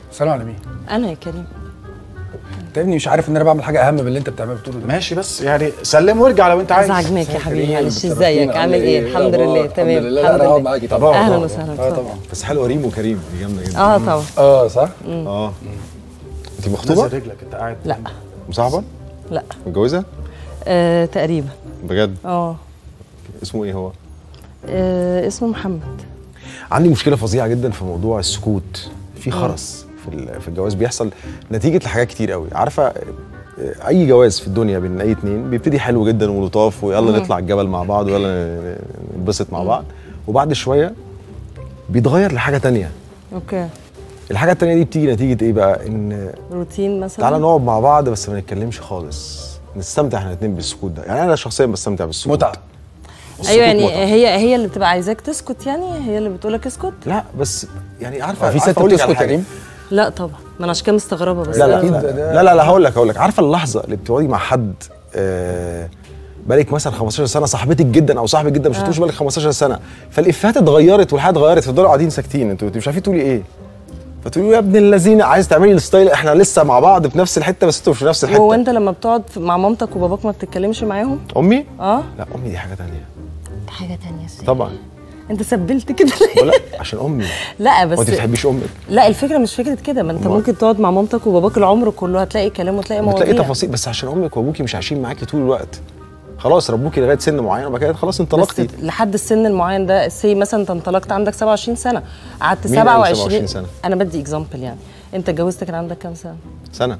سلام على مين انا يا كريم انت يا ابني مش عارف ان انا بعمل حاجه اهم من اللي انت بتعمله بتقوله ده ماشي بس يعني سلم وارجع لو انت عايز ازعجناك يا حبيبي كريم، معلش بتشرفينا. ازيك عامل ايه الحمد لله تمام الحمد لله الحمد انا هقعد لله معاكي طبعا اهلا طبعاً. وسهلا اه اتفضل. طبعا بس حلوه ريم وكريم دي جامده جدا اه طبعا اه صح اه انت آه. مخطوبه؟ نزل رجلك انت قاعد لا مصاحبه؟ لا متجوزه؟ آه تقريبا بجد؟ اه اسمه ايه هو؟ آه، اسمه محمد عندي مشكله فظيعه جدا في موضوع السكوت في خرس في ال- في الجواز بيحصل نتيجه لحاجات كتير قوي عارفه آه، اي جواز في الدنيا بين اي اتنين بيبتدي حلو جدا ولطاف ويلا نطلع الجبل مع بعض ويلا ننبسط مع بعض وبعد شويه بيتغير لحاجه تانية اوكي الحاجه التانية دي بتيجي نتيجه ايه بقى ان روتين مثلا تعالى نقعد مع بعض بس ما نتكلمش خالص نستمتع احنا الاتنين بالسكوت ده يعني انا شخصيا بستمتع بالسكوت متعه ايوه يعني متعة. هي هي اللي بتبقى عايزاك تسكت يعني هي اللي بتقول لك اسكت لا بس يعني عارفه هو في عارفة ست أقول لك على بتسكت يا حاجة؟ ريم لا طبعا ما انا عشان كده مستغربه بس لا لا أكيد لا ده- لا لا, لا هقول لك هقول لك عارفه اللحظه اللي بتقعدي مع حد آه بقالك مثلا 15 سنه صاحبتك جدا او صاحبك جدا مش هتقولش بقالك 15 سنه فالافات اتغيرت والحياه اتغيرت فتفضلوا قاعدين ساكتين انتوا انتوا مش عارفين تقولي ايه فتقولي يا ابن الذين عايز تعملي الستايل احنا لسه مع بعض في نفس الحته بس انتوا مش في نفس الحته هو انت لما بتقعد في- مع مامتك وباباك ما بتتكلمش معاهم امي اه لا امي دي حاجه تانية حاجه تانية ازاي طبعا انت سبلت كده ليه ولا عشان امي لا هو بس انت بتحبيش امك لا الفكره مش فكره كده ما انت أمال؟ ممكن تقعد مع مامتك وباباك العمر كله هتلاقي كلام وتلاقي مواضيع بتلاقي تفاصيل بس عشان امك وابوكي مش عايشين معاكي طول الوقت خلاص ربوكي لغايه سن معين وبعد كده خلاص بس انطلقتي لحد السن المعين ده سي مثلا انت انطلقت عندك 27 سنه قعدت مين قال 27 27 سنة؟ انا بدي اكزامبل يعني انت اتجوزت كان عندك كام سنه؟ سنه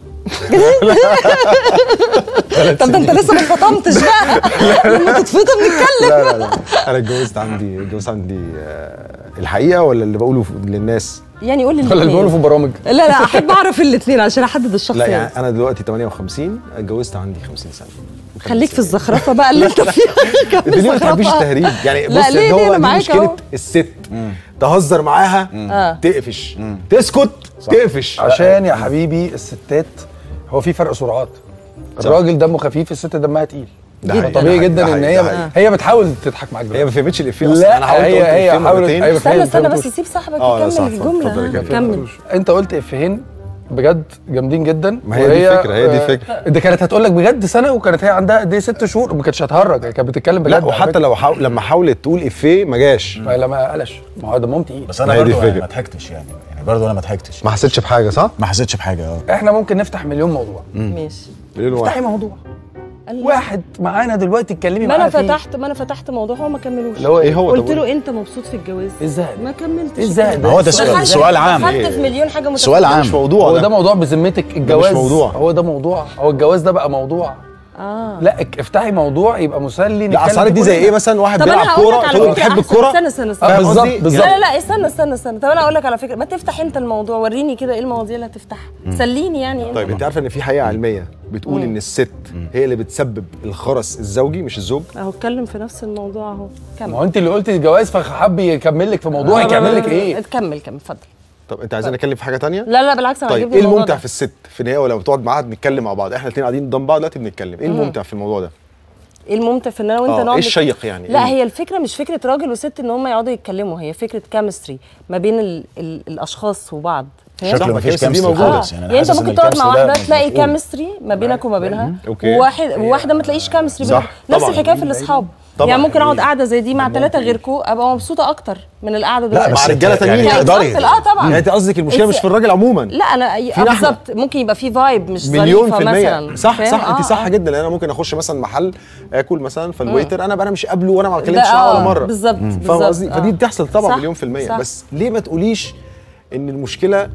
طب ده انت لسه ما اتفطمتش بقى لما تتفطم نتكلم لا لا لا انا اتجوزت عندي اتجوزت عندي آه، الحقيقه ولا اللي بقوله ف- للناس يعني قول لي ولا اللي بيقولوا في الاثنين برامج لا لا احب اعرف الاثنين عشان احدد الشخص لا يعني يعني انا دلوقتي 58 اتجوزت عندي 50 سنه خليك في الزخرفه بقى اللي انت فيها انت ليه ما بتحبيش التهريج يعني لا، بص ليه- ده ليه؟ هو أنا دي معاك مشكله أهو. الست تهزر معاها آه. تقفش تسكت تقفش عشان يا حبيبي الستات هو في فرق سرعات الراجل دمه خفيف الست دمها تقيل ده جداً. حقيقي، طبيعي ده جدا حقيقي، ان ده هي حقيقي. هي بتحاول تضحك معاك هي دلوقتي. ما فهمتش الافيه اصلا لا انا حاولت هي اقول هي الإفيه حاولت مرتين. ايوه استنى فهمت- استنى فهمتوش. بس سيب صاحبك آه، لا، يكمل صح، اتفضل، الجمله اتفضل يا ها، كريم. كمل انت قلت افيهين بجد جامدين جدا ما هي دي وهي- الفكرة، هي دي آه، الفكرة. ده كانت هتقول لك بجد سنه وكانت هي عندها قد ايه ست شهور وما كانتش هتهرج هي كانت بتتكلم بجد لا على وحتى فكرة. لو حاول لما حاولت تقول افيه ما جاش ما لما قلش ما هو دمهم تقيل بس انا ما هي دي برضه يعني الفكرة. ما ضحكتش يعني يعني برضه انا ما ضحكتش ما حسيتش بحاجه صح؟ ما حسيتش بحاجه اه احنا ممكن نفتح مليون موضوع ماشي مليون افتحي واحد موضوع قال لي- واحد معانا دلوقتي اتكلمي ما انا معانا فيه. فتحت ما انا فتحت موضوع هو ما كملوش اللي هو ايه هو قلت طب له انت مبسوط في الجواز ازاي ما كملتش ازاي ما هو ده سؤال دخلت- سؤال عام دخلت في مليون حاجه متفقة. سؤال عام مش موضوع هو ده ده موضوع بذمتك الجواز موضوع. هو ده موضوع هو الجواز ده بقى موضوع اه لا اك- افتحي موضوع يبقى مسلي لا نتكلم اصل عارف دي فيه زي كلنا. ايه مثلا واحد طب بيلعب انا هقول كوره لك على تقول له فكره بتحب أحسن. الكوره استنى استنى آه، استنى بالظبط قصدي؟ بالظبط لا لا لا استنى استنى استنى طب انا اقول لك على فكره ما تفتح انت الموضوع وريني كده ايه المواضيع اللي هتفتحها سليني يعني انت طيب انت عارفه ان في حقيقه علميه بتقول ان الست هي اللي بتسبب الخرس الزوجي مش الزوج اهو اتكلم في نفس الموضوع اهو كمل ما هو انت اللي قلتي الجواز فحب يكمل لك في موضوع يكمل لك ايه كمل كمل اتفضل طب انت عايزين نتكلم في حاجه تانية لا لا بالعكس انا طيب عاجبني ايه الموضوع الممتع ده. في الست في ان هي لما بتقعد معاها بنتكلم مع بعض احنا الاثنين قاعدين قدام بعض دلوقتي بنتكلم ايه الممتع في الموضوع ده ايه الممتع في ان انا وانت اه نقعد ايه نت- الشيق يعني لا إيه؟ هي الفكره مش فكره راجل وست ان هم يقعدوا يتكلموا هي فكره كيمستري ما بين ال ال الاشخاص وبعض فاهم؟ شكله ما ما فيش كانش دي كيمستري موجودة. خالص يعني, يعني يعني انت حاسس إن ممكن تقعد مع الكيمستري ده واحده تلاقي مفقود. كيمستري ما بينك وما بينها أوكي. وواحد وواحده ما تلاقيش كيمستري صح، نفس طبعاً. الحكايه في الاصحاب طبعاً. يعني ممكن اقعد قاعده زي دي مع ثلاثه غيركم ابقى مبسوطه اكتر من القعده دلوقتي مع بس رجاله انت تانيين يعني يعني تقدري. example، اه طبعا يعني انت قصدك المشكله It's- مش في الراجل عموما لا انا آه، فينا إحنا. بالظبط ممكن يبقى في فايب مش مليون ظريفه في المية مثلا صح فاهم؟ صح انت آه، صح آه. جدا لان انا ممكن اخش مثلا محل اكل مثلا فالويتر انا بقى انا مش قابله وانا ما ده بتكلمش معاه ولا آه، مره بالظبط فاهم بالظبط، قصدي آه. فدي بتحصل طبعا صح، مليون في المية صح. بس ليه ما تقوليش ان المشكله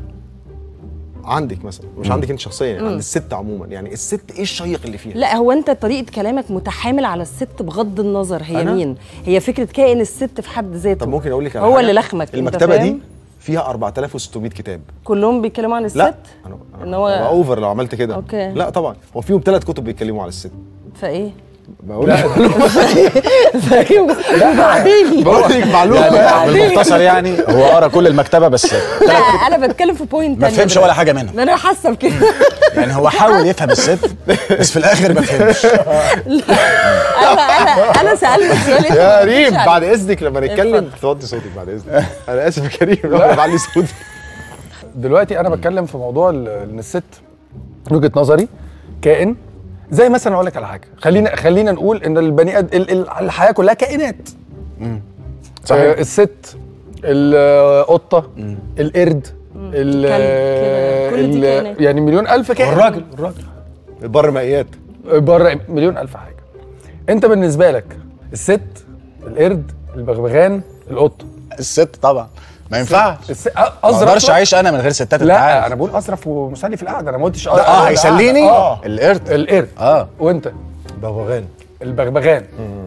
عندك مثلا مش عندك انت شخصيا يعني عند الست عموما يعني الست ايه الشيق اللي فيها لا هو انت طريقه كلامك متحامل على الست بغض النظر هي أنا؟ مين هي فكره كائن الست في حد ذاته طب ممكن اقول لك على هو حاجة؟ اللي لخمك انت المكتبه فاهم؟ دي فيها 4600 كتاب كلهم بيتكلموا عن الست لا انا ان هو أنا اوفر لو عملت كده أوكي. لا طبعا هو فيهم ثلاث كتب بيتكلموا على الست فايه بقول لك وبعدين بقول لك معلومه يعني بالمختصر يعني هو قرا كل المكتبه بس لا انا بتكلم في بوينت ما فهمش ولا حاجه منها انا حاسه بكده يعني هو حاول يفهم الست بس في الاخر ما فهمش انا انا انا سالت سؤال انت يا ما ريم ردتش بعد عليه. اذنك لما نتكلم اتفضل. توطي صوتك بعد اذنك انا اسف يا كريم لو بعلي صوتي دلوقتي انا بتكلم في موضوع ال- ان الست من وجهه نظري كائن زي مثلا اقول لك على حاجه خلينا خلينا نقول ان البني اد ال- ال- الحياه كلها كائنات صحيح. آه، الست القطه القرد ال- كده، كل دي ال- كائنات. يعني مليون الف كائن والراجل الراجل البر مائيات بره مليون الف حاجه انت بالنسبه لك الست القرد البغبغان القطه الست طبعا ما ينفعش الس... أ- ما اظرف اقدرش لك؟ اعيش انا من غير ستات انت لا عارف. انا بقول اظرف ومسلي في القعده انا ما قلتش لا اه هيسليني اه القرد القرد اه وانت بغبغان البغبغان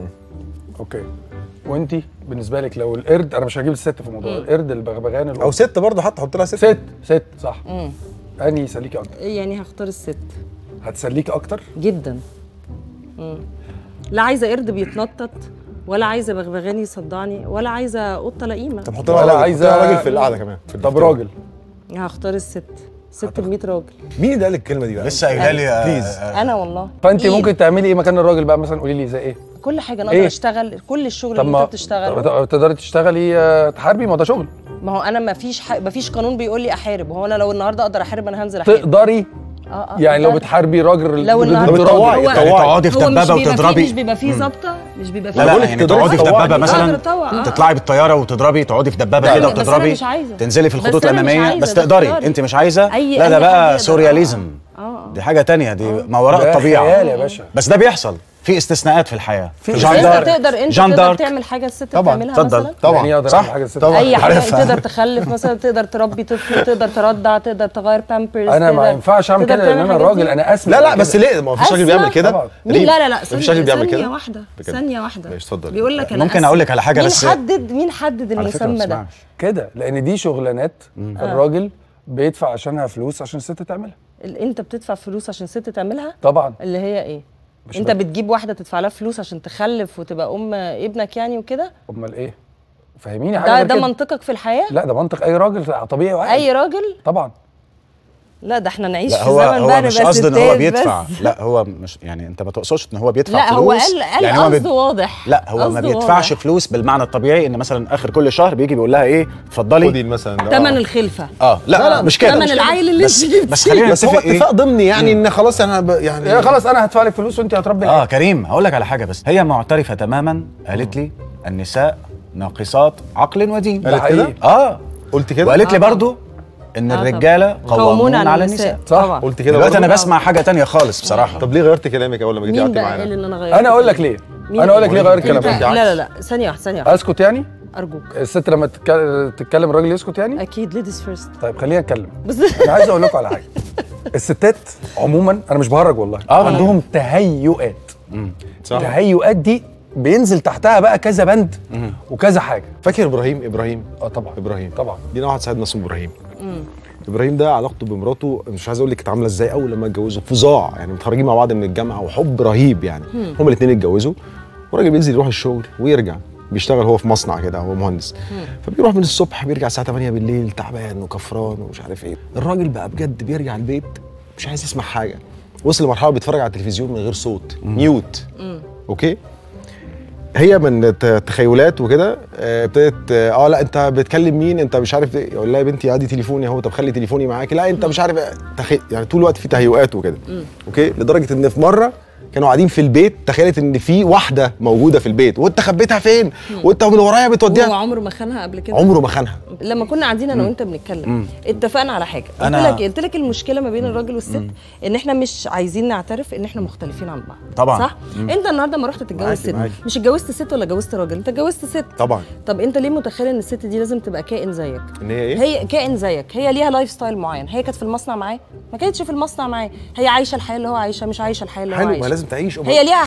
اوكي وانت بالنسبه لك لو القرد انا مش هجيب الست في الموضوع القرد البغبغان او القطة. ست برضه حتى حط لها ست ست ست صح مم. انهي يسليكي اكتر يعني هختار الست هتسليكي اكتر جدا مم. لا عايزه قرد بيتنطط ولا عايزه بغبغان يصدعني ولا عايزه قطه لئيمه طب حط لها ولا راجل عايزة- حط لها راجل في القعده كمان في طب الاختيار. راجل هختار الست ست ب 100 راجل مين اللي قال الكلمه دي بقى؟ لسه قايله لي آه، بليز. آه، انا والله فانت إيه؟ ممكن تعملي ايه مكان الراجل بقى مثلا قولي لي زي ايه كل حاجه انا إيه؟ اقدر اشتغل كل الشغل اللي انت بتشتغله طب تقدري تشتغلي آه، تحاربي ما ده شغل ما هو انا ما فيش ح... ما فيش قانون بيقول لي احارب هو انا لو النهارده اقدر احارب انا هنزل احارب تقدري اه اه يعني لو أقدر. بتحاربي راجل لو ضد النهارده راجل. بتطوعي، هو- يعني تقعدي في هو مش دبابة بيبقى فيه- وتضربي. مش بيبقى فيه ظابطه مش بيبقى فيه لا لا بقولك يعني تقدري تقعدي في تطوعي. دبابه أقدر مثلا أطوع، آه. تطلعي بالطياره وتضربي تقعدي في دبابه لا، كده بس أنا وتضربي مش عايزة. تنزلي في بس الخطوط أنا مش الاماميه عايزة، بس ده تقدري اختياري. انت مش عايزه أي- لا ده أي حد بقى يقدر. سورياليزم اه اه دي حاجه تانية دي ما وراء ده الطبيعه خيال يا باشا بس ده بيحصل في استثناءات في الحياه في بس جان انت دارك تقدر انت جان تقدر دارك تعمل حاجه الست طبعاً، بتعملها اتفضل. مثلا طبعا يعني اقدر صح اعمل حاجه الست طبعا اي حاجه عارفها. تقدر تخلف مثلا تقدر تربي طفل تقدر ترضع تقدر تغير بامبرز انا ما ينفعش اعمل كده لان انا راجل انا اسمع لا لا بس ليه ما فيش راجل أسمع. بيعمل كده طبعاً. مين ريم، لا لا لا ما فيش راجل بيعمل ثانية كده واحدة بجد. ثانية واحدة ماشي، اتفضل. بيقول لك أنا ممكن أسمع. أقول لك على حاجة مين بس- حدد مين حدد على فكره ما المسمى ده؟ تسمعش كده لان دي شغلانات الراجل بيدفع عشانها فلوس عشان الست تعملها ال- انت بتدفع فلوس عشان ست تعملها طبعا اللي هي ايه؟ مش انت بد- بتجيب واحدة تدفع لها فلوس عشان تخلف وتبقى ام ابنك يعني وكده؟ امال ايه فهميني حاجه ده غير ده كده. منطقك في الحياة؟ لا ده منطق اي راجل طبيعي وعاقل اي راجل؟ طبعا لا ده احنا نعيش لا في هو زمن هو بقى مش نبقى قصده ان هو ستات بيدفع بس. لا هو مش يعني انت ما تقصدش ان هو بيدفع لا فلوس هو قال قال يعني هو قصده بيد- واضح لا هو ما قصده بيدفعش واضح. فلوس بالمعنى الطبيعي ان مثلا اخر كل شهر بيجي بيقول لها ايه اتفضلي خدي مثلا ده. تمن الخلفة اه لا لا, لا مش كده تمن مش كده. العيل اللي بس انت جبتيه. بس خلينا بس هو نتفق ايه اتفاق ضمني يعني ان خلاص انا ب... يعني يا خلاص انا هدفع لك فلوس وانت هتربي اه العيال. كريم هقول لك على حاجه بس هي معترفه تماما قالت لي النساء ناقصات عقل ودين ده قالت حقيقي كده؟ اه قلت كده وقالت لي آه طبعا. برضو ان آه طبعا. الرجاله قوامون على النساء صح. طبعا قلت كده دلوقتي انا برضه؟ بسمع حاجه تانية خالص بصراحه طب ليه غيرت كلامك اول لما جيتي مين قعدتي بقى قال معانا ان انا غيرت انا اقول لك ليه مين انا اقول لك اللي- ليه غير انت- كلامك لا لا لا ثانية واحدة ثانية واحدة اسكت يعني ارجوك الست لما تتك- تتكلم الراجل يسكت يعني اكيد ليديز فيرست طيب خلينا نتكلم بس انا عايز اقول لكم على حاجه الستات عموما انا مش بهرج والله آه. عندهم تهيؤات صح التهيؤات دي بينزل تحتها بقى كذا بند وكذا حاجه فاكر ابراهيم ابراهيم اه طبعا ابراهيم طبعا لينا واحد صاحبنا اسمه ابراهيم ابراهيم ده علاقته بمراته مش عايز اقول لك كانت عامله ازاي اول لما اتجوزوا فظاع يعني متخرجين مع بعض من الجامعه وحب رهيب يعني هما الاثنين اتجوزوا والراجل بينزل يروح الشغل ويرجع بيشتغل هو في مصنع كده هو مهندس فبيروح من الصبح بيرجع الساعه 8 بالليل تعبان وكفران ومش عارف ايه الراجل بقى بجد بيرجع البيت مش عايز يسمع حاجه وصل لمرحله بيتفرج على التلفزيون من غير صوت ميوت اوكي هي من ت- تخيلات وكده آه، ابتدت اه لا انت بتكلم مين انت مش عارف ايه يقول لها يا بنتي ادي تليفوني اهو طب خلي تليفوني معاك لا انت مش عارف إيه. تخي... يعني طول الوقت في تهيؤات وكده اوكي لدرجه ان في مره كانوا قاعدين في البيت تخيلت ان في واحده موجوده في البيت وانت خبيتها فين وانت من ورايا هو بتوديها عمره ما خانها قبل كده عمره ما خانها لما كنا قاعدين انا وانت بنتكلم اتفقنا على حاجه قلت أنا- لك قلت لك المشكله ما بين الراجل والست ان احنا مش عايزين نعترف ان احنا مختلفين عن بعض طبعاً. صح انت النهارده ما رحت تتجوز معاكي- ست معاكي. مش اتجوزت ست ولا اتجوزت راجل انت اتجوزت ست طبعا طب انت ليه متخيل ان الست دي لازم تبقى كائن زيك ان هي ايه هي كائن زيك هي ليها لايف ستايل معين هي كانت في المصنع معاه ما كانتش في المصنع معاه هي عايشه الحياه اللي هو عايشها مش عايشه الحياه اللي هو حلو ما عايشها لازم تعيش هي ليها